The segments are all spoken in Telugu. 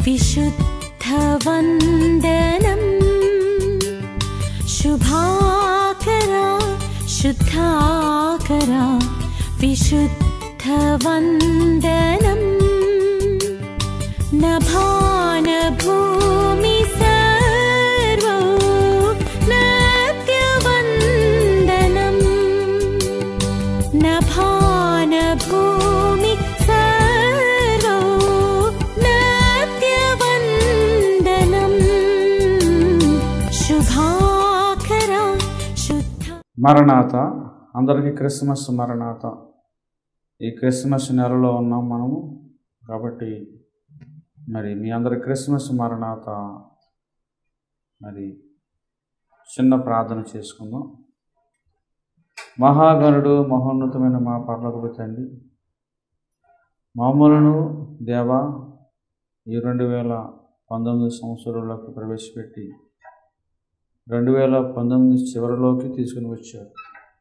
विशुद्धवन्दनम् शुभाकरा शुद्धाकरा विशुद्धवन्दनम् नभानभूमि सर्वो नत्यवन्दनम् नभानभूमि सर्वो नत्यवन्दनम् शुभाकरा शुद्ध మరణాత అందరికీ క్రిస్మస్ మరణాత ఈ క్రిస్మస్ నెలలో ఉన్నాం మనము కాబట్టి మరి మీ అందరి క్రిస్మస్ మరణాత మరి చిన్న ప్రార్థన చేసుకుందాం మహాగణుడు మహోన్నతమైన మా పర్లకు తండ్రి మామూలును దేవా ఈ రెండు వేల పంతొమ్మిది సంవత్సరంలోకి ప్రవేశపెట్టి రెండు వేల పంతొమ్మిది చివరిలోకి తీసుకుని వచ్చారు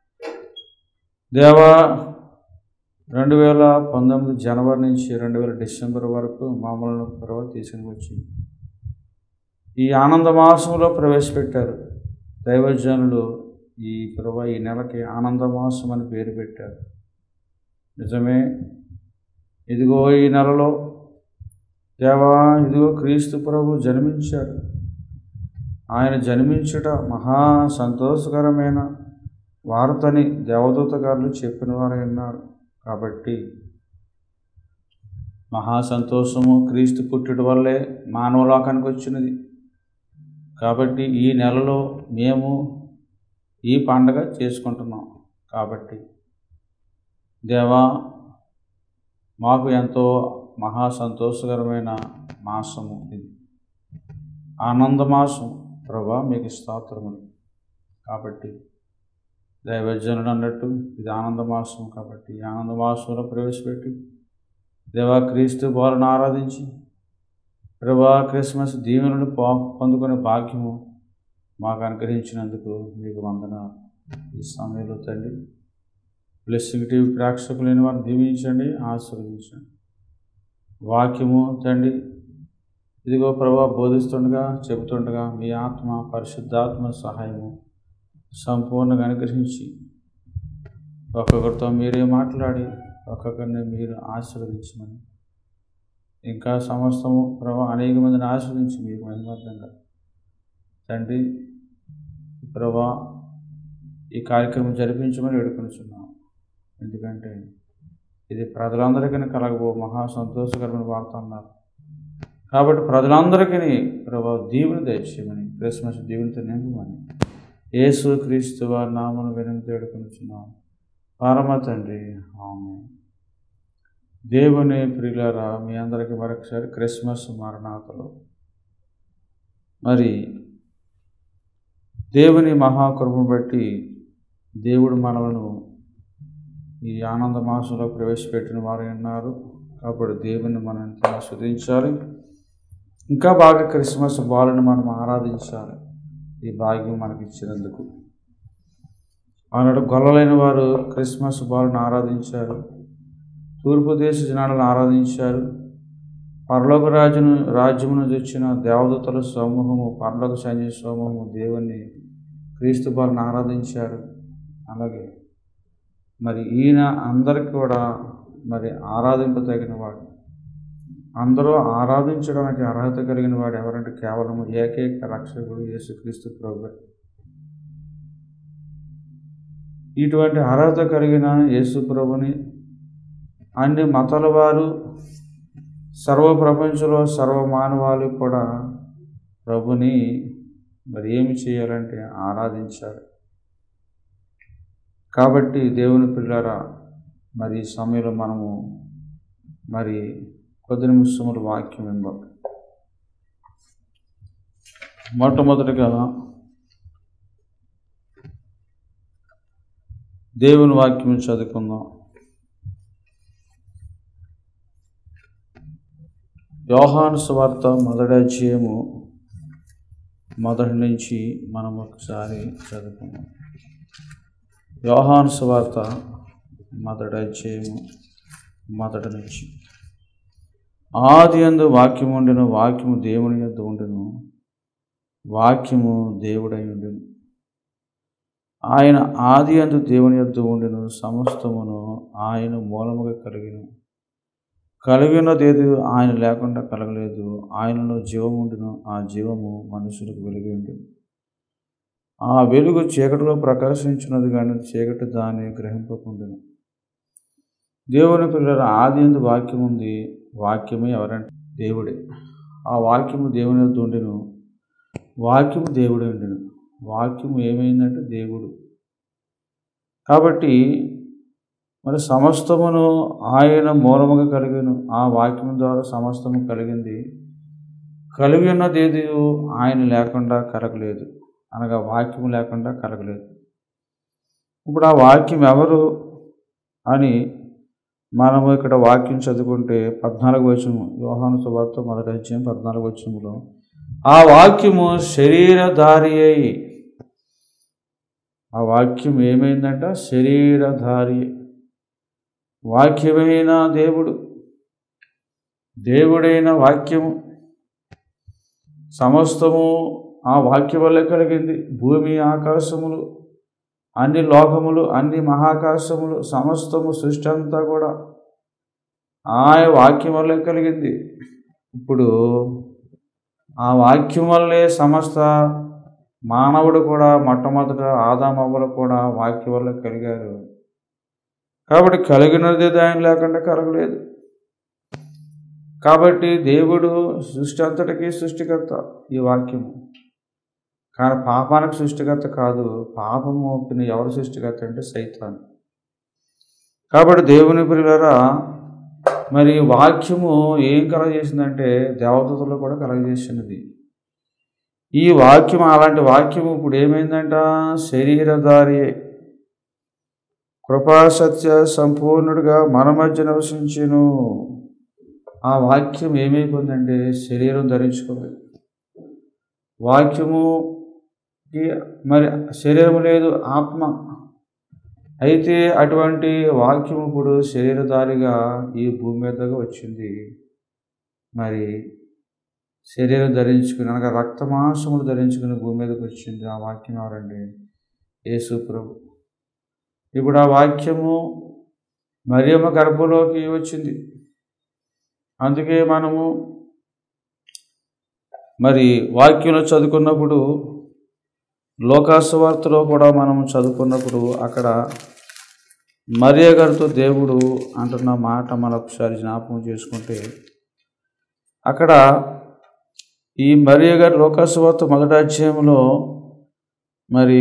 దేవా రెండు వేల పంతొమ్మిది జనవరి నుంచి రెండు వేల డిసెంబర్ వరకు మామూలు ప్రభావ తీసుకుని వచ్చి ఈ ఆనంద మాసంలో ప్రవేశపెట్టారు దైవజనులు ఈ ప్రభా ఈ నెలకి ఆనంద మాసం అని పేరు పెట్టారు నిజమే ఇదిగో ఈ నెలలో దేవా ఇదిగో క్రీస్తు ప్రభు జన్మించాడు ఆయన జన్మించుట మహా సంతోషకరమైన వార్తని దేవదూత గారు చెప్పిన వారై ఉన్నారు కాబట్టి మహా సంతోషము క్రీస్తు పుట్టుట వల్లే మానవలోకానికి వచ్చినది కాబట్టి ఈ నెలలో మేము ఈ పండగ చేసుకుంటున్నాం కాబట్టి దేవా మాకు ఎంతో మహా సంతోషకరమైన మాసము ఇది ఆనంద మాసం ప్రభా మీకు స్తోత్రములు కాబట్టి దైవజనుడు అన్నట్టు ఇది ఆనంద మాసం కాబట్టి ఈ ఆనంద మాసంలో ప్రవేశపెట్టి దేవా క్రీస్తు బాలను ఆరాధించి ప్రభా క్రిస్మస్ దీవెనలు పా పొందుకునే భాగ్యము మాకు అనుగ్రహించినందుకు మీకు వందనాలు ఈ సమయంలో తండ్రి బ్లెస్సింగ్ టీవీ ప్రేక్షకులైన వారిని దీవించండి ఆశీర్వదించండి వాక్యము తండ్రి ఇదిగో ప్రభా బోధిస్తుండగా చెబుతుండగా మీ ఆత్మ పరిశుద్ధాత్మ సహాయము సంపూర్ణంగా అనుగ్రహించి ఒక్కొక్కరితో మీరే మాట్లాడి ఒక్కొక్కరిని మీరు ఆశీర్వదించమని ఇంకా సమస్తము ప్రభా అనేక మందిని ఆశీర్వదించి మీకు మహిమార్థంగా తండ్రి ప్రభా ఈ కార్యక్రమం జరిపించమని వేడుకొనిచున్నాం ఎందుకంటే ఇది ప్రజలందరికీ కలగబో మహా సంతోషకరమైన వార్త అన్నారు కాబట్టి ప్రజలందరికీ ప్రభా దీవుని దయచేయమని క్రిస్మస్ దీవునితో నింపమని యేసు క్రీస్తు వారి నామను వినంతి వేడుకొనిచున్నాం పరమ తండ్రి ఆమె దేవుని ప్రియులారా మీ అందరికీ మరొకసారి క్రిస్మస్ మరణాతలో మరి దేవుని మహాకృపను బట్టి దేవుడు మనలను ఈ ఆనంద మాసంలో ప్రవేశపెట్టిన వారు ఉన్నారు కాబట్టి దేవుని మనం ఎంతో ఆస్వాదించాలి ఇంకా బాగా క్రిస్మస్ బాలను మనం ఆరాధించాలి ఈ భాగ్యం మనకి ఇచ్చినందుకు ఆనాడు గొల్లలైన వారు క్రిస్మస్ బాలను ఆరాధించారు తూర్పు దేశ జనాలను ఆరాధించారు పరలోక రాజును రాజ్యము నుంచి వచ్చిన దేవదూతల సమూహము పరలోక సైన్య సమూహము దేవుని క్రీస్తు బాలను ఆరాధించారు అలాగే మరి ఈయన అందరికి కూడా మరి ఆరాధింపదగిన వాడు అందరూ ఆరాధించడానికి అర్హత కలిగిన వాడు ఎవరంటే కేవలం ఏకైక రక్షకుడు యేసుక్రీస్తు ప్రభు ఇటువంటి అర్హత కలిగిన యేసు ప్రభుని అన్ని మతాల వారు సర్వ ప్రపంచంలో సర్వ మానవాళి కూడా ప్రభుని మరి ఏమి చేయాలంటే ఆరాధించాలి కాబట్టి దేవుని పిల్లరా మరి ఈ సమయంలో మనము మరి కొద్ది నిమిషములు వాక్యం విందాం మొట్టమొదటిగా దేవుని వాక్యం చదువుకుందాం యోహాను సువార్త మొదటి అధ్యాయము మొదటి నుంచి మనం ఒకసారి చదువుకుందాం యోహాను సువార్త మొదటి అధ్యాయము మొదటి నుంచి ఆది అందు వాక్యము ఉండెను వాక్యము దేవుని యొద్ద ఉండెను వాక్యము దేవుడై ఉండెను ఆయన ఆది అందు దేవుని యొద్ద ఉండెను సమస్తమును ఆయన మూలముగా కలిగిన కలిగినదేది ఆయన లేకుండా కలగలేదు ఆయనలో జీవం ఉండును ఆ జీవము మనుషులకు వెలిగి ఉండెను ఆ వెలుగు చీకటిలో ప్రకాశించినది కానీ చీకటి దాన్ని గ్రహింపకుండెను దేవుని పిల్లల ఆది ఎందు వాక్యం ఉంది వాక్యమే ఎవరంటే దేవుడే ఆ వాక్యము దేవుని యొద్ద ఉండెను వాక్యము దేవుడే ఉండెను వాక్యము ఏమైందంటే దేవుడు కాబట్టి మరి సమస్తమును ఆయన మూలముగా కలిగిన ఆ వాక్యం ద్వారా సమస్తము కలిగింది కలిగి ఉన్నది ఏది ఆయన లేకుండా కలగలేదు అనగా వాక్యం లేకుండా కలగలేదు ఇప్పుడు ఆ వాక్యం ఎవరు అని మనము ఇక్కడ వాక్యం చదువుకుంటే పద్నాలుగు వచనము యోహాను సువార్త మొదటి అధ్యాయం పద్నాలుగు వచనములో ఆ వాక్యము శరీరధారి అయి ఆ వాక్యం ఏమైందంట శరీరధారి వాక్యమైన దేవుడు దేవుడైన వాక్యము సమస్తము ఆ వాక్యం వల్లే కలిగింది భూమి ఆకాశములు అన్ని లోకములు అన్ని మహాకాశములు సమస్తము సృష్టి అంతా కూడా ఆ వాక్యం వల్లే కలిగింది ఇప్పుడు ఆ వాక్యం వల్లే సమస్త మానవుడు కూడా మొట్టమొదట ఆదామవ్వలు కూడా వాక్యం వల్ల కలిగారు కాబట్టి కలిగినది ఆయన లేకుండా కలగలేదు కాబట్టి దేవుడు సృష్టి అంతటికీ సృష్టికర్త ఈ వాక్యము కానీ పాపానికి సృష్టికర్త కాదు పాపము ఎవరు సృష్టికర్త అంటే సైతాన్ కాబట్టి దేవుని పిల్లరా మరి వాక్యము ఏం కలగజేసిందంటే దేవదూతలు కూడా కలగజేసినది ఈ వాక్యం అలాంటి వాక్యము ఇప్పుడు ఏమైందంట శరీరధారి కృపాసత్య సంపూర్ణుడిగా మన మధ్య నివసించును ఆ వాక్యం ఏమైపోయిందంటే శరీరం ధరించుకుంది వాక్యముకి మరి శరీరం లేదు ఆత్మ అయితే అటువంటి వాక్యం ఇప్పుడు శరీరధారిగా ఈ భూమి మీదగా వచ్చింది మరి శరీరం ధరించుకుని అనగా రక్తమాంసములు ధరించుకుని భూమి మీదకి వచ్చింది ఆ వాక్యం ఎవరండి యేసు ప్రభు ఇప్పుడు ఆ వాక్యము మరియమ్మ గర్భంలోకి వచ్చింది అందుకే మనము మరి వాక్యంలో చదువుకున్నప్పుడు లోకాసువార్తలో కూడా మనం చదువుకున్నప్పుడు అక్కడ మరియ గారితో దేవుడు అంటున్న మాట మనం ఒకసారి జ్ఞాపకం చేసుకుంటే అక్కడ ఈ మరియ గారి లోకాసువార్త మొదటి అధ్యాయంలో మరి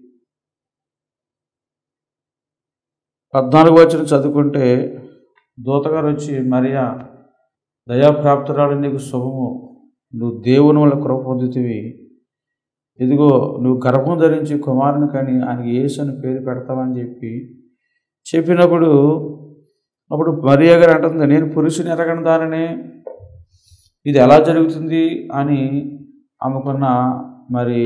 పద్నాలుగు వచ్చిన చదువుకుంటే దూతగారు వచ్చి మరియా దయాప్రాప్తురాలు నీకు శుభము నువ్వు దేవుని వల్ల కృప పొందుతీవి ఇదిగో నువ్వు గర్భం ధరించి కుమారుని కానీ ఆయనకి యేసు అని పేరు పెడతావని చెప్పి చెప్పినప్పుడు అప్పుడు మరియా గారు అంటుంది నేను పురుషుని ఎరగని దానిని ఇది ఎలా జరుగుతుంది అని ఆమెకున్న మరి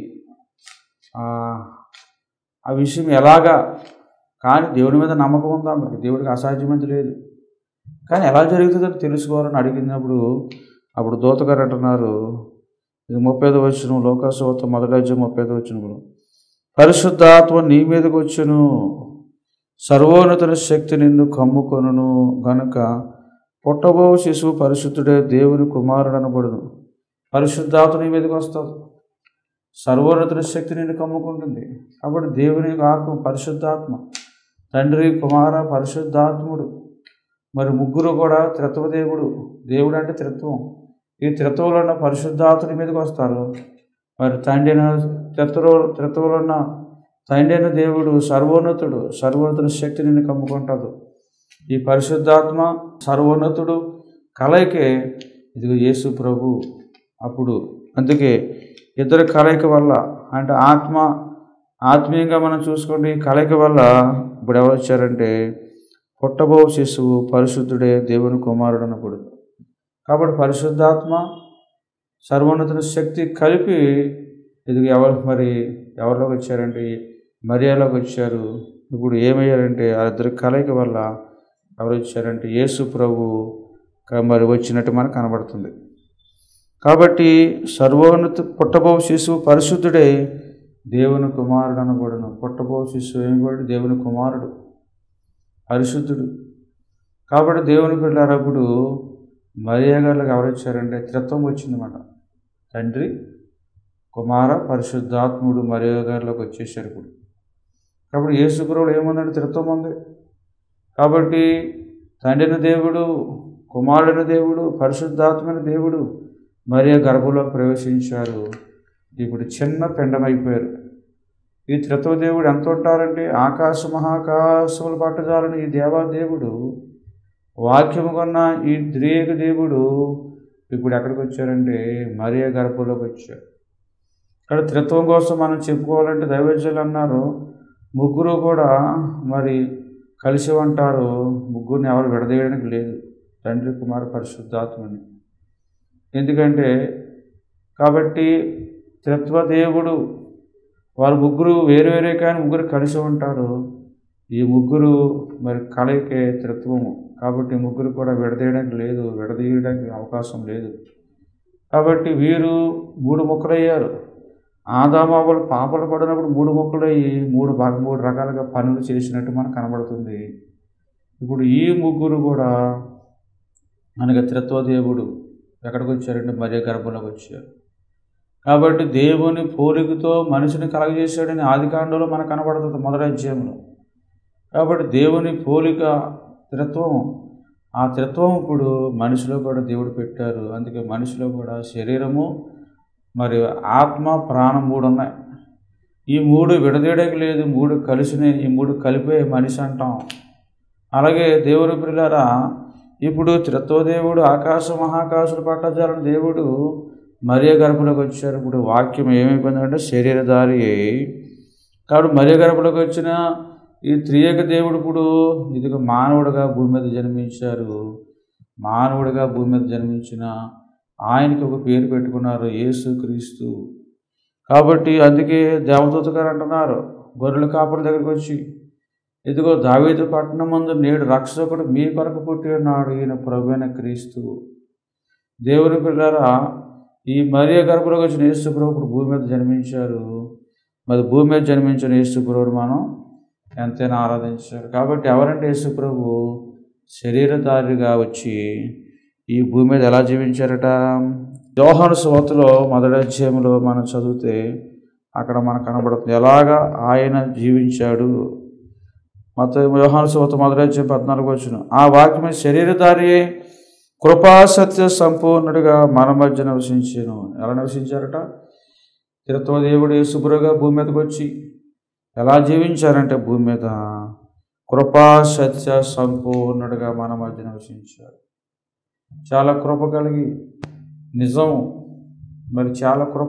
ఆ విషయం ఎలాగా కానీ దేవుడి మీద నమ్మకం ఉందా ఆమెకి దేవుడికి అసాధ్యమైంది లేదు కానీ ఎలా జరుగుతుందని తెలుసుకోవాలని అడిగినప్పుడు అప్పుడు దూతగారు అంటున్నారు ఇది ముప్పై ఐదు వచ్చిన లోకాసువత మొదటి అధ్యాయం ముప్పై ఐదు వచ్చిన పరిశుద్ధాత్మ నీ మీదకి వచ్చును సర్వోన్నతుని శక్తి నిన్ను కమ్ముకొనును గనుక పుట్టబో శిశువు పరిశుద్ధుడే దేవుని కుమారుడు అనబడును పరిశుద్ధాత్మ నీ మీదకి వస్తుంది సర్వోన్నతుని శక్తి నిన్ను కమ్ముకుంటుంది కాబట్టి దేవుని యొక్క ఆత్మ పరిశుద్ధాత్మ తండ్రి కుమార పరిశుద్ధాత్ముడు మరి ముగ్గురు కూడా త్రిత్వదేవుడు దేవుడు అంటే త్రిత్వం ఈ త్రిత్వంలో ఉన్న పరిశుద్ధాత్మని మీదకి వస్తారు మరి తండ్రిన త్రిత్వ త్రిత్వంలో ఉన్న తండ్రిన దేవుడు సర్వోన్నతుడు సర్వోన్నతుని శక్తి నిన్ను కమ్ముకుంటాడు ఈ పరిశుద్ధాత్మ సర్వోన్నతుడు కలయికే ఇదిగో యేసు ప్రభు అప్పుడు అందుకే ఇద్దరు కలయిక వల్ల అంటే ఆత్మ ఆత్మీయంగా మనం చూసుకోండి కలయిక వల్ల ఇప్పుడు ఎవరు వచ్చారంటే పుట్టబో శిశువు పరిశుద్ధుడే దేవుని కుమారుడు అన్నప్పుడు కాబట్టి పరిశుద్ధాత్మ సర్వోన్నతుని శక్తి కలిపి ఇది ఎవరు మరి ఎవరిలోకి వచ్చారంటే మరియాలోకి వచ్చారు ఇప్పుడు ఏమయ్యారంటే ఆ ఇద్దరు కలయిక వల్ల ఎవరు వచ్చారంటే యేసు ప్రభు క- మరి వచ్చినట్టు మనకు కనబడుతుంది కాబట్టి సర్వోన్నత పుట్టబో శిశువు పరిశుద్ధుడే దేవుని కుమారుడు అనబడును పుట్టబో శిశువు ఏం కూడా దేవుని కుమారుడు పరిశుద్ధుడు కాబట్టి దేవుని పిల్లారప్పుడు మరియా గారికి ఎవరు వచ్చారంటే త్రిత్వం వచ్చిందన్నమాట తండ్రి కుమార పరిశుద్ధాత్ముడు మరియా గారిలోకి వచ్చేసారు ఇప్పుడు కాబట్టి యేసుగురువులు ఏముందంటే త్రిత్వం ఉంది కాబట్టి తండ్రిని దేవుడు కుమారుడిని దేవుడు పరిశుద్ధాత్మైన దేవుడు మరియా గర్భంలో ప్రవేశించారు ఇప్పుడు చిన్న పిండమైపోయారు ఈ త్రిత్వ దేవుడు ఎంత ఉంటారంటే ఆకాశ మహాకాశములు పట్టజాలని ఈ దేవాదేవుడు వాక్యము కొన్న ఈ ద్రియేక దేవుడు ఇప్పుడు ఎక్కడికి వచ్చారంటే మరియా గర్భంలోకి వచ్చారు ఇక్కడ త్రిత్వం కోసం మనం చెప్పుకోవాలంటే దైవజ్యులు అన్నారు ముగ్గురు కూడా మరి కలిసి ఉంటారు ముగ్గురిని ఎవరు విడదీయడానికి లేదు తండ్రి కుమార పరిశుద్ధాత్మని ఎందుకంటే కాబట్టి త్రిత్వ దేవుడు వారు ముగ్గురు వేరు వేరే కానీ ముగ్గురు కలిసి ఉంటారు ఈ ముగ్గురు మరి కలయికే త్రిత్వము కాబట్టి ఈ ముగ్గురు కూడా విడదీయడానికి లేదు విడదీయడానికి అవకాశం లేదు కాబట్టి వీరు మూడు ముక్కలయ్యారు ఆదామావులు పాపలు పడినప్పుడు మూడు ముక్కలయ్యి మూడు భాగ మూడు రకాలుగా పనులు చేసినట్టు మనకు కనబడుతుంది ఇప్పుడు ఈ ముగ్గురు కూడా మనకి త్రిత్వ దేవుడు ఎక్కడికి వచ్చారంటే మరే గర్భంలోకి వచ్చారు కాబట్టి దేవుని పోలికతో మనిషిని కలగజేశాడని ఆది కాండంలో మనకు కనబడుతుంది మొదటి అధ్యాయంలో కాబట్టి దేవుని పోలిక త్రిత్వం ఆ త్రిత్వం ఇప్పుడు మనిషిలో కూడా దేవుడు పెట్టారు అందుకే మనిషిలో కూడా శరీరము మరి ఆత్మ ప్రాణం మూడు ఉన్నాయి ఈ మూడు విడదీయడానికి లేదు మూడు కలిసినాయి ఈ మూడు కలిపే మనిషి అంటాం అలాగే దేవుని పిల్లరా ఇప్పుడు త్రిత్వదేవుడు ఆకాశ మహాకాశులు పట్టజాలని దేవుడు మరియ గర్భంలోకి వచ్చారు ఇప్పుడు వాక్యం ఏమైపోయిందంటే శరీరధారి అయి కాబట్టి మరియ గర్భంలోకి వచ్చిన ఈ త్రియేక దేవుడు ఇప్పుడు ఇదిగో మానవుడిగా భూమి మీద జన్మించారు మానవుడిగా భూమి మీద జన్మించిన ఆయనకి ఒక పేరు పెట్టుకున్నారు యేసు క్రీస్తు కాబట్టి అందుకే దేవదూత గారు అంటున్నారు గొర్రెల కాపుల దగ్గరికి వచ్చి ఇదిగో దావీదు పట్టణం ముందు నేడు రక్షకుడు మీ కొరకు పుట్టి ఉన్నాడు ఈయన ప్రభువైన క్రీస్తు దేవుని పిల్లరా ఈ మరియ గర్భంలోకి వచ్చిన యేసు ప్రభు ఇప్పుడు భూమి మీద జన్మించారు మరి భూమి మీద జన్మించిన యేసు ప్రభువుని మనం ఎంతైనా ఆరాధించారు కాబట్టి ఎవరంటే యేసు ప్రభు శరీరధారిగా వచ్చి ఈ భూమి మీద ఎలా జీవించారట యోహాను సువార్తలో మొదటి అధ్యాయంలో మనం చదివితే అక్కడ మనకు కనబడుతుంది ఎలాగా ఆయన జీవించాడు మత యోహాను సువార్త మొదటి అధ్యాయం పద్నాలుగు వచ్చిన ఆ వాక్యమే శరీరధారి అయి కృపా సత్య సంపూర్ణుడిగా మన మధ్య నివసించాను ఎలా నివసించారట తిరుత్వ దేవుడు యేసుపురుగా భూమి మీదకి వచ్చి ఎలా జీవించారంటే భూమి మీద కృపా సత్య సంపూర్ణుడిగా మన మధ్య నివసించారు చాలా కృప కలిగి నిజం మరి చాలా కృప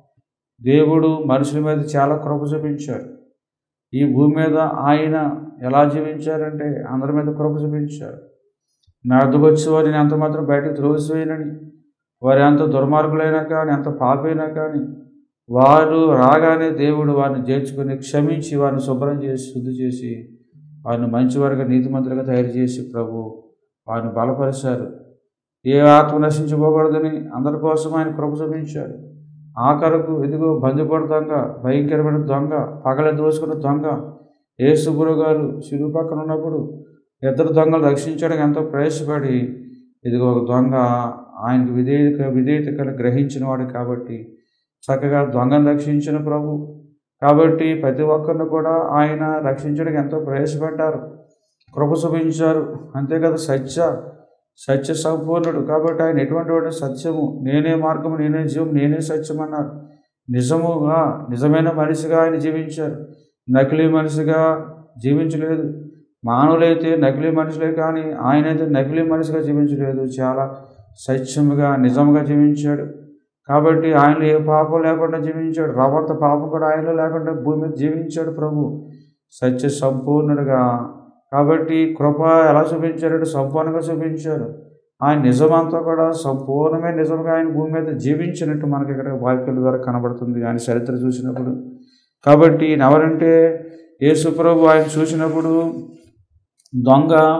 దేవుడు మనుషుల మీద చాలా కృప చూపించారు ఈ భూమి మీద ఆయన ఎలా జీవించారంటే అందరి మీద కృప చూపించారు నా వద్దకు వచ్చి వారిని ఎంత మాత్రం బయటకు త్రోసివేయనని వారు ఎంత దుర్మార్గులైనా కానీ ఎంత పాపైనా కానీ వారు రాగానే దేవుడు వారిని చేర్చుకుని క్షమించి వారిని శుభ్రం చేసి శుద్ధి చేసి వారిని మంచివారిగా నీతిమంతులుగా తయారు చేసి ప్రభు వారిని బలపరిచారు ఏ ఆత్మ నశించుకోకూడదని అందరి కోసం ఆయన కృప చూపించాడు ఆఖరకు ఇదిగో బందిపోటు దొంగ భయంకరమైన దొంగ పగల దోసుకున్న దొంగ ఏసుగురు గారు సిరుగు పక్కన ఉన్నప్పుడు ఇద్దరు దొంగలు రక్షించడానికి ఎంతో ప్రయాసపడి ఇదిగో ఒక దొంగ ఆయనకు విధేయత విధేయత కలిగి గ్రహించిన వాడు కాబట్టి చక్కగా దొంగను రక్షించిన ప్రభు కాబట్టి ప్రతి ఒక్కరిని కూడా ఆయన రక్షించడానికి ఎంతో ప్రయాసపడ్డారు కృప చూపించారు అంతే కదా సత్య సత్య సంపూర్ణుడు కాబట్టి ఆయన ఎటువంటి వాడు సత్యము నేనే మార్గము నేనే జీవం నేనే సత్యం అన్నారు నిజముగా నిజమైన మనిషిగా ఆయన జీవించారు నకిలీ మనిషిగా జీవించలేదు మానవులైతే నకిలీ మనుషులే కానీ ఆయన అయితే నకిలీ మనిషిగా జీవించలేదు చాలా సత్యముగా నిజముగా జీవించాడు కాబట్టి ఆయనలో ఏ పాపం లేకుండా జీవించాడు రవంత పాపం కూడా ఆయనలో లేకుండా భూమి మీద జీవించాడు ప్రభు సత్య సంపూర్ణుడుగా కాబట్టి కృప ఎలా చూపించారంటే సంపూర్ణంగా చూపించారు ఆయన నిజమంతా కూడా సంపూర్ణమైన నిజంగా ఆయన భూమి మీద జీవించినట్టు మనకి ఇక్కడ వాక్యాల ద్వారా కనబడుతుంది ఆయన చరిత్ర చూసినప్పుడు కాబట్టి ఈయన ఎవరంటే యేసు ప్రభు ఆయన చూసినప్పుడు దొంగ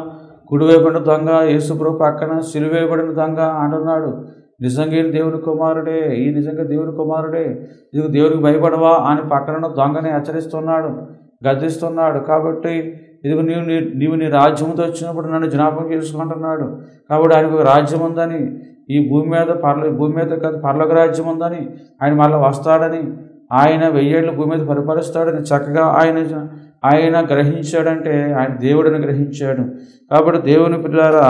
కుడివైపున దొంగ యేసుప్రభు పక్కన సిలువేయబడిన దొంగ అంటున్నాడు నిజంగా ఈయన దేవుని కుమారుడే ఈ నిజంగా దేవుని కుమారుడే ఇది దేవునికి భయపడవా అని పక్కన ఉన్న దొంగని హెచ్చరిస్తున్నాడు గద్దిస్తున్నాడు కాబట్టి ఇదిగో నీవు నీ నీవు నీ రాజ్యంతో వచ్చినప్పుడు నన్ను జ్ఞాపకం చేసుకుంటున్నాడు కాబట్టి ఆయనకు ఒక రాజ్యం ఉందని ఈ భూమి మీద పర్ల భూమి మీద కాదు పర్లోక రాజ్యం ఉందని ఆయన మళ్ళీ వస్తాడని ఆయన వెయ్యేళ్ళు భూమి మీద పరిపాలిస్తాడని చక్కగా ఆయన ఆయన గ్రహించాడంటే ఆయన దేవుడిని గ్రహించాడు కాబట్టి దేవుని పిల్లారా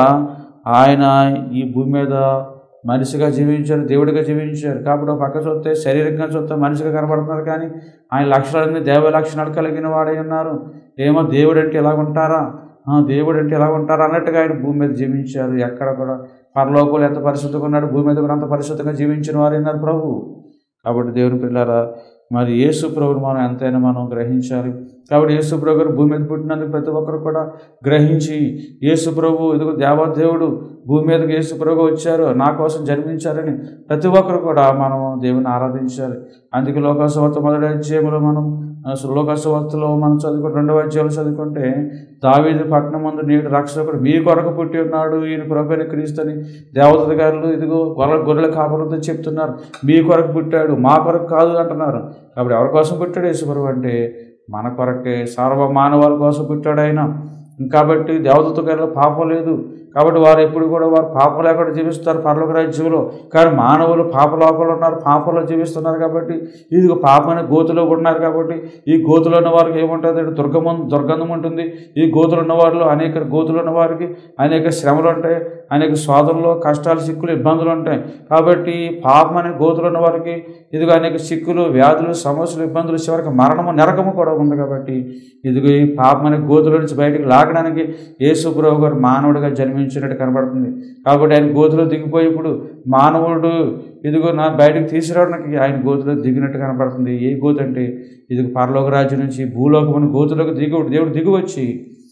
ఆయన ఈ భూమి మీద మనిషిగా జీవించారు దేవుడిగా జీవించారు కాబట్టి ఒక పక్క చూస్తే శారీరకంగా చూస్తే మనిషిగా కనబడుతున్నారు కానీ ఆయన లక్షణాలన్నీ దేవ లక్షణాలు కలిగిన వాడై ఉన్నారు ఏమో దేవుడు అంటే ఎలా ఉంటారా ఆ, దేవుడు అంటే ఎలా ఉంటారా అన్నట్టుగా ఆయన భూమి మీద జీవించారు ఎక్కడ కూడా పరలోకంలో ఎంత పరిశుద్ధంగా ఉన్నాడు భూమి మీద కూడా అంత పరిశుద్ధంగా జీవించిన వారు అన్నారు ప్రభు కాబట్టి దేవుని పిల్లారా మరి యేసు ప్రభుని మనం ఎంతైనా మనం గ్రహించాలి కాబట్టి యేసు ప్రభు గారు భూమి మీద పుట్టినందుకు ప్రతి ఒక్కరు కూడా గ్రహించి యేసు ప్రభు ఇదిగో దేవాదేవుడు భూమి మీదకి యేసు ప్రభు వచ్చారు నా కోసం జన్మించారని ప్రతి ఒక్కరు కూడా మనం దేవుని ఆరాధించాలి అందుకే లోకాసువార్త మొదటి అధ్యాయంలో మనం అసలు లోకాసువార్తలో మనం చదువుకుంటే రెండవ అధ్యాయంలో చదువుకుంటే దావీదు పట్టణం ముందు నేడు రక్షకుడు మీ కొరకు పుట్టి ఉన్నాడు ఈయన ప్రభుని క్రీస్తుని దేవత గారులు ఇదిగో గొర్రెల గొర్రెల కాపలతో చెప్తున్నారు మీ కొరకు పుట్టాడు మా కొరకు కాదు అంటున్నారు కాబట్టి ఎవరి కోసం పుట్టాడు యేసుప్రభు అంటే మన కొరకే సర్వ మానవాళి కోసం పుట్టాడు ఆయన కాబట్టి దేవదత్త గారిలో పాపం లేదు కాబట్టి వారు ఎప్పుడు కూడా వారు పాపం లేకుండా జీవిస్తారు పర్లోక రాజ్యంలో కానీ మానవులు పాప లోపల ఉన్నారు పాపంలో జీవిస్తున్నారు కాబట్టి ఇది పాపని గోతులో ఉన్నారు కాబట్టి ఈ గోతులో ఉన్న వారికి ఏముంటుంది అంటే దుర్గమం దుర్గంధం ఉంటుంది ఈ గోతులు ఉన్న వారిలో అనేక గోతులు ఉన్న వారికి అనేక శ్రమలు ఉంటాయి అనేక సోదరులు కష్టాలు సిక్కులు ఇబ్బందులు ఉంటాయి కాబట్టి పాపం అనే గోతులు ఉన్న వారికి ఇదిగో అనేక సిక్కులు వ్యాధులు సమస్యలు ఇబ్బందులు చివరికి మరణము నరకము కూడా ఉంది కాబట్టి ఇదిగో ఈ పాపం అనే గోతుల నుంచి బయటకు లాగడానికి యేసుప్రభు గారు మానవుడిగా జన్మించినట్టు కనబడుతుంది కాబట్టి ఆయన గోతులో దిగిపోయి ఇప్పుడు మానవుడు ఇదిగో నా బయటకు తీసుకురావడానికి ఆయన గోతులో దిగినట్టు కనబడుతుంది ఏ గోతు అంటే ఇది పరలోక రాజ్యం నుంచి భూలోకం అనే గోతులోకి దిగు దేవుడు దిగి వచ్చి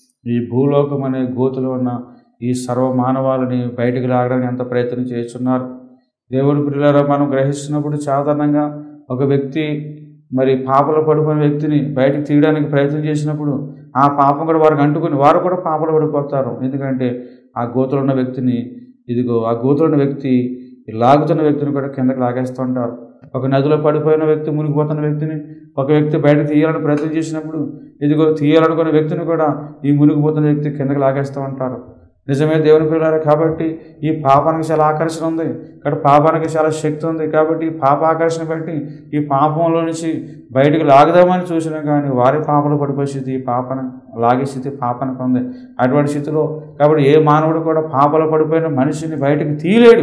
ఈ భూలోకం అనే గోతులో ఉన్న ఈ సర్వ మానవాళిని బయటకు లాగడానికి ఎంత ప్రయత్నం చేస్తున్నారు దేవుడి పిల్లల మనం గ్రహిస్తున్నప్పుడు సాధారణంగా ఒక వ్యక్తి మరి పాపలో పడిపోయిన వ్యక్తిని బయటకు తీయడానికి ప్రయత్నం చేసినప్పుడు ఆ పాపం కూడా వారికి అంటుకుని వారు కూడా పాపలో పడిపోతారు ఎందుకంటే ఆ గోతులో ఉన్న వ్యక్తిని ఇదిగో ఆ గోతులో ఉన్న వ్యక్తి ఈ లాగుతున్న వ్యక్తిని కూడా కిందకి లాగేస్తూ ఉంటారు ఒక నదిలో పడిపోయిన వ్యక్తి మునిగిపోతున్న వ్యక్తిని ఒక వ్యక్తి బయటకు తీయాలని ప్రయత్నం చేసినప్పుడు ఇదిగో తీయాలనుకున్న వ్యక్తిని కూడా ఈ మునిగిపోతున్న వ్యక్తి కిందకి లాగేస్తూ ఉంటారు నిజమే దేవుని పిల్లలు కాబట్టి ఈ పాపానికి చాలా ఆకర్షణ ఉంది కాబట్టి పాపానికి చాలా శక్తి ఉంది కాబట్టి ఈ పాప ఆకర్షణ బట్టి ఈ పాపంలో నుంచి బయటకు లాగదామని చూసినా కానీ వారి పాపలు పడిపోయే స్థితి ఈ పాపన లాగే స్థితి పాపనకు ఉంది అటువంటి స్థితిలో కాబట్టి ఏ మానవుడు కూడా పాపలో పడిపోయిన మనిషిని బయటకు తీయలేడు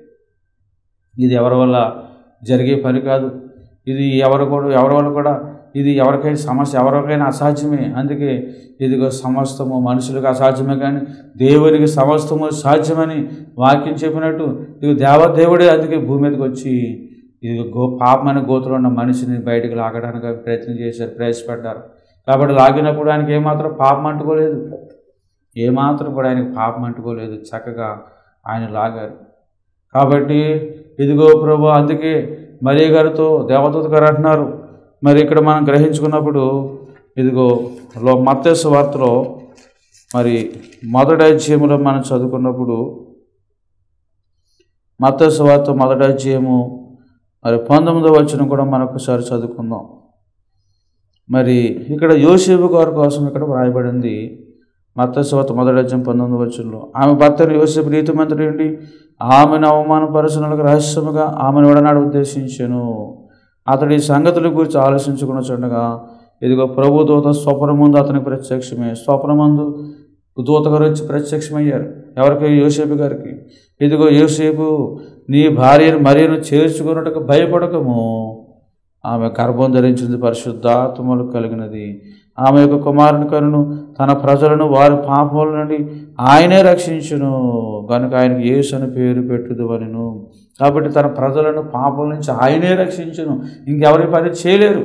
ఇది ఎవరి వల్ల జరిగే పని కాదు ఇది ఎవరు కూడా ఎవరి వల్ల కూడా ఇది ఎవరికైనా సమస్య ఎవరికైనా అసాధ్యమే అందుకే ఇదిగో సమస్తము మనుషులకు అసాధ్యమే కానీ దేవునికి సమస్తము సాధ్యమని వాక్యం చెప్పినట్టు ఇది దేవదేవుడే అందుకే భూమి మీదకి వచ్చి ఇది గో పాపమైన గోతులో ఉన్న మనిషిని బయటకు లాగడానికి ప్రయత్నం చేశారు ప్రయాసపడ్డారు కాబట్టి లాగినప్పుడు ఆయనకి ఏమాత్రం పాపం అంటుకోలేదు ఏమాత్రం కూడా ఆయనకి పాపం అంటుకోలేదు చక్కగా ఆయన లాగారు కాబట్టి ఇదిగో ప్రభు అందుకే మరియ గారితో దేవదూత గారు అంటున్నారు మరి ఇక్కడ మనం గ్రహించుకున్నప్పుడు ఇదిగో లో మత్తేసు వార్తలో మరి మొదటి అధ్యాయంలో మనం చదువుకున్నప్పుడు మత్తేసు వార్త మొదటి అధ్యాయము మరి పంతొమ్మిదో వచ్చిన కూడా మరొకసారి చదువుకుందాం మరి ఇక్కడ యోసేపు గారి కోసం ఇక్కడ వ్రాయబడింది మత్తస్వాత మొదటి అధ్యాయం పంతొమ్మిది వచ్చంలో ఆమె భర్తను యోసేపు నీతిమంతుడి ఆమెను అవమానపరచనలకు రహస్యముగా ఆమెను విడనాడు ఉద్దేశించాను అతడి ఈ సంగతుల గురించి ఆలోచించుకుని చూడగా ఇదిగో ప్రభు దూత స్వప్నమందు అతనికి ప్రత్యక్షమే స్వప్నమందు దూత గారు వచ్చి ప్రత్యక్షమయ్యారు ఎవరికి యోసేపు గారికి ఇదిగో యోసేపు నీ భార్యను మరియను చేర్చుకున్నట్టుకు భయపడకము ఆమె గర్భం ధరించింది పరిశుద్ధాత్మలు కలిగినది ఆమె యొక్క కుమారుని కనును తన ప్రజలను వారి పాపముల నుండి ఆయనే రక్షించును కనుక ఆయనకు యేసు అని పేరు పెట్టుదు అనిను కాబట్టి తన ప్రజలను పాపం నుంచి ఆయనే రక్షించును ఇంకెవరి పని చేయలేరు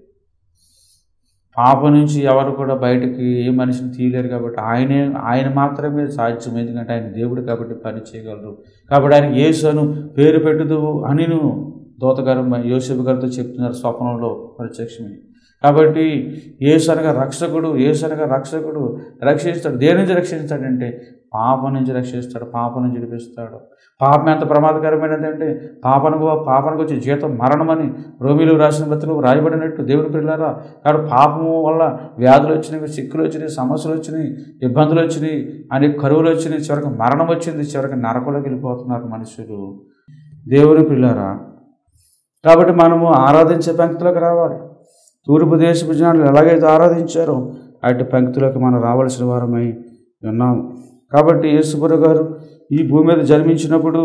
పాపం నుంచి ఎవరు కూడా బయటకి ఏ మనిషిని తీయలేరు కాబట్టి ఆయనే ఆయన మాత్రమే సాధ్యం ఎందుకంటే ఆయన దేవుడు కాబట్టి పని చేయగలరు కాబట్టి ఆయన యేసును పేరు పెట్టుదు అనిను దూతగారు యోసేపు గారితో చెప్తున్నారు స్వప్నంలో ప్రత్యక్షమే కాబట్టి యేసు అనగా రక్షకుడు యేసు అనగా రక్షకుడు రక్షిస్తాడు దేని నుంచి రక్షిస్తాడంటే పాపం నుంచి రక్షిస్తాడు పాపం నుంచి విడిపిస్తాడు పాపం ఎంత ప్రమాదకరమైనది అంటే పాపనకు పాపానికి వచ్చే జీతం మరణమని రోమిలు రాసిన బతులు రాయబడినట్టు దేవుని పిల్లారా కాబట్టి పాపము వల్ల వ్యాధులు వచ్చినాయి చిక్కులు వచ్చినాయి సమస్యలు వచ్చినాయి ఇబ్బందులు వచ్చినాయి అనేక కరువులు వచ్చినాయి చివరికి మరణం వచ్చింది చివరికి నరకంలోకి వెళ్ళిపోతున్నారు మనుషులు దేవుని పిల్లారా కాబట్టి మనము ఆరాధించే పంక్తిలోకి రావాలి తూర్పు దేశపు జనాలు ఎలాగైతే ఆరాధించారో అటు పంక్తిలోకి మనం రావాల్సిన వారమై ఉన్నాము కాబట్టి యేసుపుర గారు ఈ భూమి మీద జన్మించినప్పుడు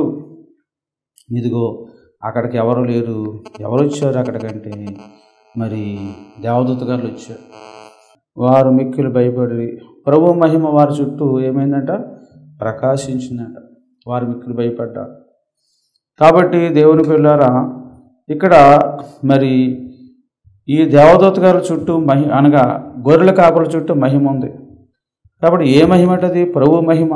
ఇదిగో అక్కడికి ఎవరు లేరు ఎవరు వచ్చారు అక్కడికంటే మరి దేవదూత గారు వచ్చారు వారు మిక్కిలు భయపడి ప్రభు మహిమ వారి చుట్టూ ఏమైందంట ప్రకాశించిందంట వారు మిక్కిలు భయపడ్డారు కాబట్టి దేవుని పిల్లారా ఇక్కడ మరి ఈ దేవదూత గారి చుట్టూ మహి అనగా గొర్రెల కాపుల చుట్టూ మహిమ ఉంది కాబట్టి ఏ మహిమ అంటది ప్రభు మహిమ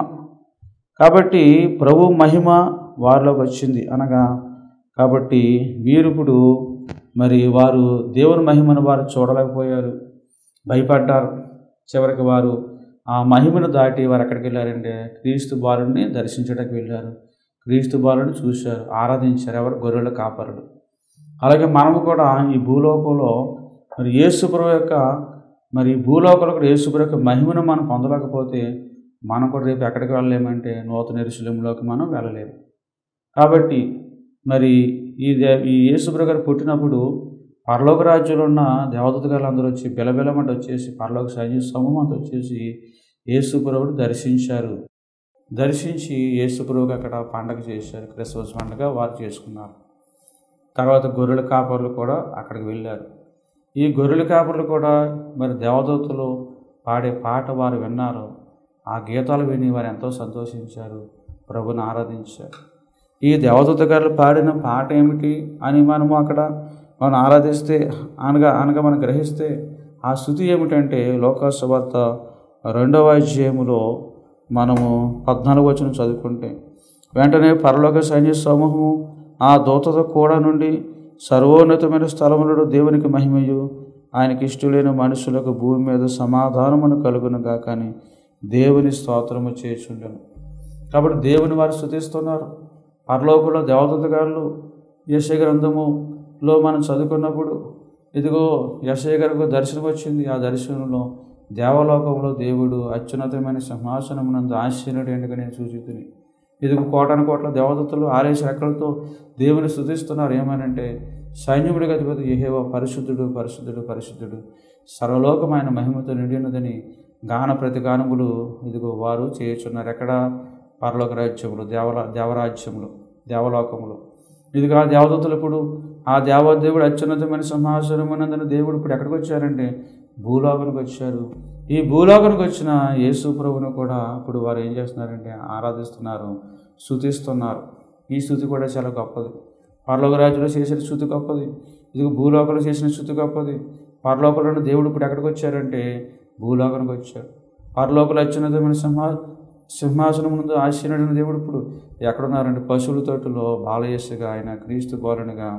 కాబట్టి ప్రభు మహిమ వారిలోకి వచ్చింది అనగా కాబట్టి వీరు ఇప్పుడు మరి వారు దేవుని మహిమను వారు చూడలేకపోయారు భయపడ్డారు చివరికి వారు ఆ మహిమను దాటి వారు ఎక్కడికి వెళ్ళారంటే క్రీస్తు బాలుని దర్శించడానికి వెళ్ళారు క్రీస్తు బాలుని చూశారు ఆరాధించారు ఎవరు గొర్రెల కాపరులు అలాగే మనము కూడా ఈ భూలోకంలో మరి యేసుప్రభు యొక్క మరి ఈ భూలోకంలో కూడా యేసుప్రభు యొక్క మహిమను మనం పొందలేకపోతే మనం కూడా రేపు ఎక్కడికి వెళ్ళలేమంటే నూతన ఎరుశలంలోకి మనం వెళ్ళలేము కాబట్టి మరి ఈ దే ఈ యేసుప్రభు గారు పుట్టినప్పుడు పరలోక రాజ్యంలో ఉన్న దేవదూత గారు అందరూ వచ్చి బిలబిలమంట వచ్చేసి పరలోక సైన్య సమూహం అంతా వచ్చేసి యేసుప్రభుని దర్శించారు దర్శించి యేసుప్రభుకి అక్కడ పండగ చేశారు క్రిస్మస్ పండగ వారు చేసుకున్నారు తర్వాత గొర్రెల కాపర్లు కూడా అక్కడికి వెళ్ళారు ఈ గొర్రెల కాపర్లు కూడా మరి దేవదూతలు పాడే పాట వారు విన్నారు ఆ గీతాలు విని వారు ఎంతో సంతోషించారు ప్రభుని ఆరాధించారు ఈ దేవదూత గారు పాడిన పాట ఏమిటి అని మనము అక్కడ మనం ఆరాధిస్తే అనగా అనగా మనం గ్రహిస్తే ఆ స్థుతి ఏమిటంటే లోకాసువార్త రెండవ అధ్యాయములో మనము పద్నాలుగు వచనం చదువుకుంటే వెంటనే పరలోక సైన్య సమూహము ఆ దూతతో కూడా నుండి సర్వోన్నతమైన స్థలములలో దేవునికి మహిమయు ఆయనకి ఇష్టలైన మనుషులకు భూమి మీద సమాధానమును కలుగునుగా కానీ దేవుని స్తోత్రము చేచుండను కాబట్టి దేవుని వారు స్థుతిస్తున్నారు పరలోకంలో దేవదూత గారు యశ గ్రంథములో మనం చదువుకున్నప్పుడు ఇదిగో యశయ గారికి దర్శనం వచ్చింది ఆ దర్శనంలో దేవలోకంలో దేవుడు అత్యున్నతమైన సింహాసనమునందు ఆశ్చర్యుడు ఎందుకు నేను సూచితుని ఇదిగో కోటాను కోట్ల దేవదత్తులు ఆరేసి రెక్కలతో దేవుని స్థుతిస్తున్నారు ఏమనంటే సైన్యముడికి అధిపతి యెహోవా పరిశుద్ధుడు పరిశుద్ధుడు పరిశుద్ధుడు సర్వలోకమైన మహిమతో నిండినదని గాన ప్రతిగానములు ఇదిగో వారు చేయుచున్నారు ఎక్కడ పరలోక రాజ్యములు దేవల దేవరాజ్యములు దేవలోకములు ఇదిగో ఆ దేవదత్తులు ఇప్పుడు ఆ దేవదేవుడు అత్యున్నతమైన సింహాసనమునందున దేవుడు ఇప్పుడు ఎక్కడికి వచ్చారంటే భూలోకానికి వచ్చారు ఈ భూలోకానికి వచ్చిన యేసు ప్రభువును కూడా ఇప్పుడు వారు ఏం చేస్తున్నారంటే ఆరాధిస్తున్నారు స్థుతిస్తున్నారు ఈ స్థుతి కూడా చాలా గొప్పది పరలోక రాజులో చేసిన స్థుతి గొప్పది ఇది భూలోకంలో చేసిన స్థుతి గొప్పది పరలోకంలో దేవుడు ఇప్పుడు ఎక్కడికి వచ్చారంటే భూలోకానికి వచ్చారు పరలోకలు అత్యున్నతమైన సింహా సింహాసనం ముందు ఆశ్చర్యమైన దేవుడు ఇప్పుడు ఎక్కడున్నారంటే పశువుల తోటలో బాలయేసుగా ఆయన క్రీస్తు బాలునిగా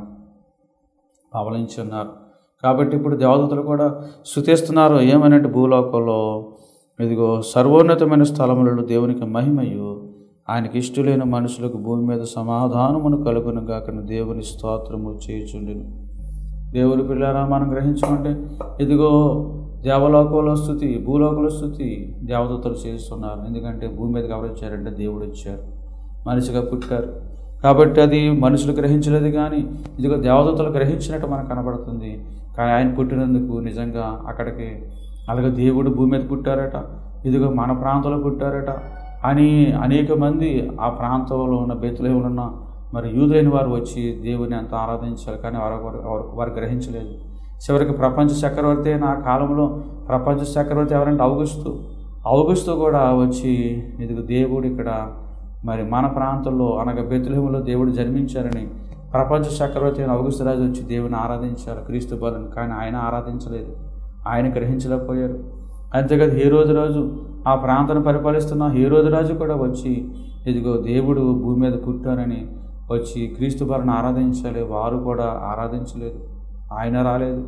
పవలించి ఉన్నారు కాబట్టి ఇప్పుడు దేవదూతలు కూడా స్థుతిస్తున్నారు ఏమనంటే భూలోకంలో ఇదిగో సర్వోన్నతమైన స్థలములలో దేవునికి మహిమయు ఆయనకి ఇష్టలైన మనుషులకు భూమి మీద సమాధానమును కలుగును గాకని దేవుని స్తోత్రము చేయుచుండెను దేవుని పిల్లారా మనం గ్రహించుకుంటే ఇదిగో దేవలోకంలో స్థుతి భూలోకంలో స్థుతి దేవదూతలు చేస్తున్నారు ఎందుకంటే భూమి మీదకి ఎవరు వచ్చారంటే దేవుడు వచ్చారు మనిషిగా పుట్టారు కాబట్టి అది మనుషులు గ్రహించలేదు కానీ ఇదిగో దేవదూతలు గ్రహించినట్టు మనకు కనబడుతుంది కానీ ఆయన పుట్టినందుకు నిజంగా అక్కడికి అలాగే దేవుడు భూమి మీద పుట్టారట ఇదిగో మన ప్రాంతంలో పుట్టారట అని అనేక మంది ఆ ప్రాంతంలో ఉన్న బెతులేములు ఉన్న మరి యూదులైన వారు వచ్చి దేవుని అంత ఆరాధించారు కానీ వారు వారు వారు గ్రహించలేదు చివరికి ప్రపంచ చక్రవర్తి అయిన ఆ కాలంలో ప్రపంచ చక్రవర్తి ఎవరంటే అవగుస్తు అవగుస్తు కూడా వచ్చి ఇదిగో దేవుడు ఇక్కడ మరి మన ప్రాంతంలో అనగా బెతులేములో దేవుడు జన్మించారని ప్రపంచ చక్రవర్తి అయిన అవగుస్తు రాజు వచ్చి దేవుని ఆరాధించారు క్రీస్తు బలను కానీ ఆయన ఆరాధించలేదు ఆయన గ్రహించలేకపోయారు అంతేకాదు ఏ రోజు రాజు ఆ ప్రాంతాన్ని పరిపాలిస్తున్న ఏ రోజు రాజు కూడా వచ్చి ఇదిగో దేవుడు భూమి మీద పుట్టారని వచ్చి క్రీస్తు బాలను ఆరాధించాలి వారు కూడా ఆరాధించలేదు ఆయన రాలేదు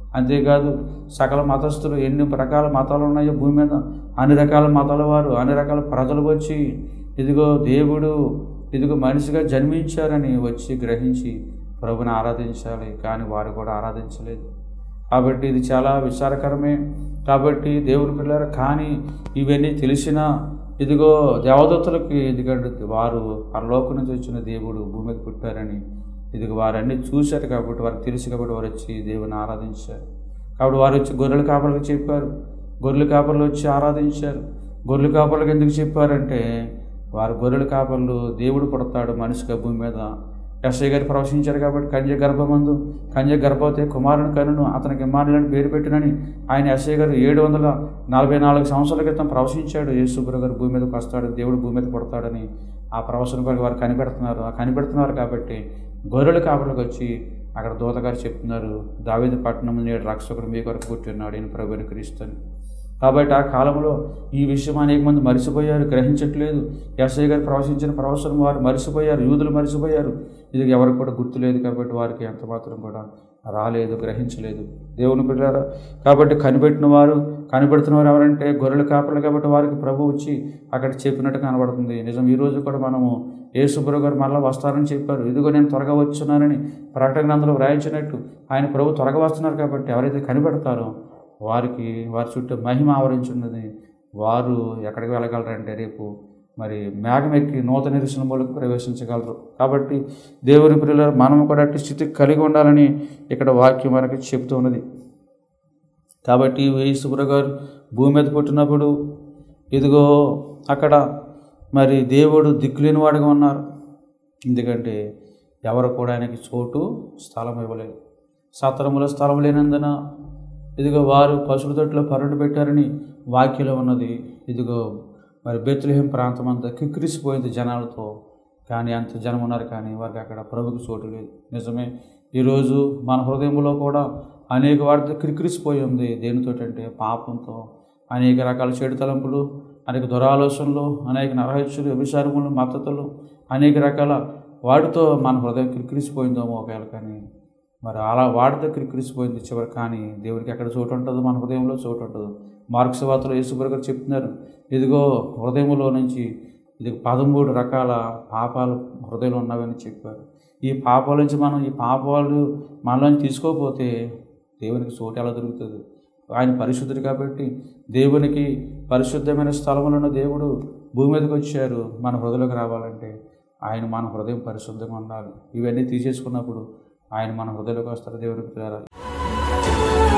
అంతేకాదు సకల మతస్థులు ఎన్ని రకాల మతాలు ఉన్నాయో భూమి మీద అన్ని రకాల మతాల వారు అన్ని రకాల ప్రజలు వచ్చి ఇదిగో దేవుడు ఇదిగో మనిషిగా జన్మించారని వచ్చి గ్రహించి ప్రభుని ఆరాధించాలి కానీ వారు కూడా ఆరాధించలేదు కాబట్టి ఇది చాలా విచారకరమే కాబట్టి దేవుని పిల్లలు కానీ ఇవన్నీ తెలిసినా ఇదిగో దేవదత్తులకి ఎందుకంటే వారు పరలోకం నుంచి వచ్చిన దేవుడు భూమి మీద పుట్టారని ఇదిగో వారన్నీ చూశారు కాబట్టి వారికి తెలుసు కాబట్టి వారు వచ్చి దేవుని ఆరాధించారు కాబట్టి వారు వచ్చి గొర్రెల కాపర్లకు చెప్పారు గొర్రెల కాపర్లు వచ్చి ఆరాధించారు గొర్రెల కాపర్లకు ఎందుకు చెప్పారంటే వారు గొర్రెల కాపర్లు దేవుడు పుడతాడు మనిషిగా భూమి మీద యశయ్య గారు ప్రవశించారు కాబట్టి కన్య గర్భమందు కన్య గర్భవతి కుమారుని కనును అతనికి ఇమ్మానులని పేరు పెట్టినని ఆయన యశయ్య గారు ఏడు వందల నలభై నాలుగు సంవత్సరాల క్రితం ప్రవశించాడు యేసుబ్ర గారు భూమి మీదకి వస్తాడు దేవుడు భూమి మీద పుడతాడని ఆ ప్రవచన పడి వారు కనిపెడుతున్నారు ఆ కనిపెడుతున్నారు కాబట్టి గొర్రెల కాపర్లకు వచ్చి అక్కడ దూతగారు చెప్తున్నారు దావేది పట్టణం నేడు రక్షకుడు మీ కొరకు పుట్టినాడు ఈయన ప్రభుని క్రీస్తుని కాబట్టి ఆ కాలంలో ఈ విషయం అనేక మంది మరిచిపోయారు గ్రహించట్లేదు ఎస్ఐ గారు ప్రవశించిన ప్రవచనం వారు మరిచిపోయారు యూదులు మరిచిపోయారు ఇది ఎవరికి కూడా గుర్తులేదు కాబట్టి వారికి ఎంత మాత్రం కూడా రాలేదు గ్రహించలేదు దేవుని పిల్లరా కాబట్టి కనిపెట్టిన వారు కనిపెడుతున్న వారు ఎవరంటే గొర్రెల కాపలు కాబట్టి వారికి ప్రభు వచ్చి అక్కడ చెప్పినట్టు కనబడుతుంది నిజం ఈ రోజు కూడా మనము యేసుప్రభు గారు మళ్ళీ వస్తారని చెప్పారు ఇదిగో నేను త్వరగా వచ్చున్నానని ప్రకటన గ్రంథంలో వ్రాయించినట్టు ఆయన ప్రభు త్వరగా వస్తున్నారు కాబట్టి ఎవరైతే కనిపెడతారో వారికి వారి చుట్టూ మహిమ ఆవరించున్నది వారు ఎక్కడికి వెళ్ళగలరంటే రేపు మరి మేఘం ఎక్కి నూతన నిరీక్షణలోకి ప్రవేశించగలరు కాబట్టి దేవుని పిల్లలు మనం కూడా అట్టి స్థితి కలిగి ఉండాలని ఇక్కడ వాక్యం మనకి చెబుతూ ఉన్నది కాబట్టి వేసుపుర గారు భూమి మీద పుట్టినప్పుడు ఇదిగో అక్కడ మరి దేవుడు దిక్కులేని వాడుగా ఉన్నారు ఎందుకంటే ఎవరు కూడా ఆయనకి చోటు స్థలం ఇవ్వలేదు సత్రముల స్థలం లేనందున ఇదిగో వారు పశువుల తొట్టులో పరుడు పెట్టారని వాక్యలో ఉన్నది ఇదిగో మరి బెత్లహేం ప్రాంతం అంతా కిక్కిరిసిపోయింది జనాలతో కానీ అంత జనం ఉన్నారు కానీ వారికి అక్కడ ప్రభుకి చోటు లేదు నిజమే ఈరోజు మన హృదయంలో కూడా అనేక వాటితో కిరికిరిసిపోయి ఉంది దేనితోటంటే పాపంతో అనేక రకాల చెడు తలంపులు అనేక దురాలోచనలు అనేక నరహత్యులు అభిసారములు మద్దతులు అనేక రకాల వాటితో మన హృదయం కిరికిరిసిపోయిందేమో ఒకవేళ కానీ మరి అలా వాడితో క్రిక్కిరిసిపోయింది చివరి కానీ దేవుడికి ఎక్కడ చోటు ఉంటుందో మన హృదయంలో చోటు ఉంటుంది మార్క్స్ వార్తలో యేసుప్రభు గారు చెప్తున్నారు ఇదిగో హృదయంలో నుంచి ఇది పదమూడు రకాల పాపాలు హృదయంలో ఉన్నవని చెప్పారు ఈ పాపాల నుంచి మనం ఈ పాపాలు మనలోంచి తీసుకోకపోతే దేవునికి చోటు ఎలా దొరుకుతుంది ఆయన పరిశుద్ధుడు కాబట్టి దేవునికి పరిశుద్ధమైన స్థలములను దేవుడు భూమి మీదకి వచ్చారు మన హృదయంలోకి రావాలంటే ఆయన మన హృదయం పరిశుద్ధంగా ఉండాలి ఇవన్నీ తీసేసుకున్నప్పుడు ఆయన మన హృదయంలోకి వస్తారు దేవునికి ప్రేరాలి